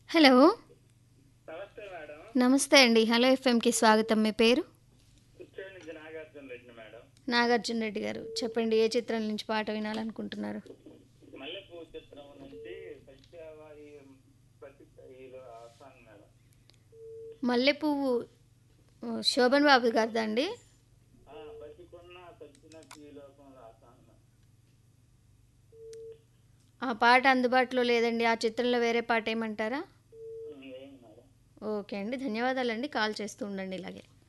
Hello నమస్తే madam నమస్తే అండి హలో ఎఫ్ఎంకి స్వాగతం మీ పేరు కూర్చొని నుంచి నాగార్జున రెడ్డి మేడం నాగార్జున రెడ్డి గారు చెప్పండి ఏ చిత్రం నుంచి పాట వినాలనుకుంటున్నారు మల్లెపూ చిత్రం నుంచి సత్యవారి ప్రతి ఆ సాంగ్ మేడం మల్లె పువ్వు ఓ, శోభన్ బాబు గారిదా అండి ఆ, బతికున్న సచ్చినట్టు ఈ లోకంలో ఆ సాంగ్ మేడం. ఆ పాట అందుబాటులో లేదండి ఆ చిత్రంలో వేరే పాట ఏమంటారా ఉమ్, ఏం మేడం ఓకే అండి ధన్యవాదాలండి కాల్ చేస్తూ ఉండండి ఇలాగే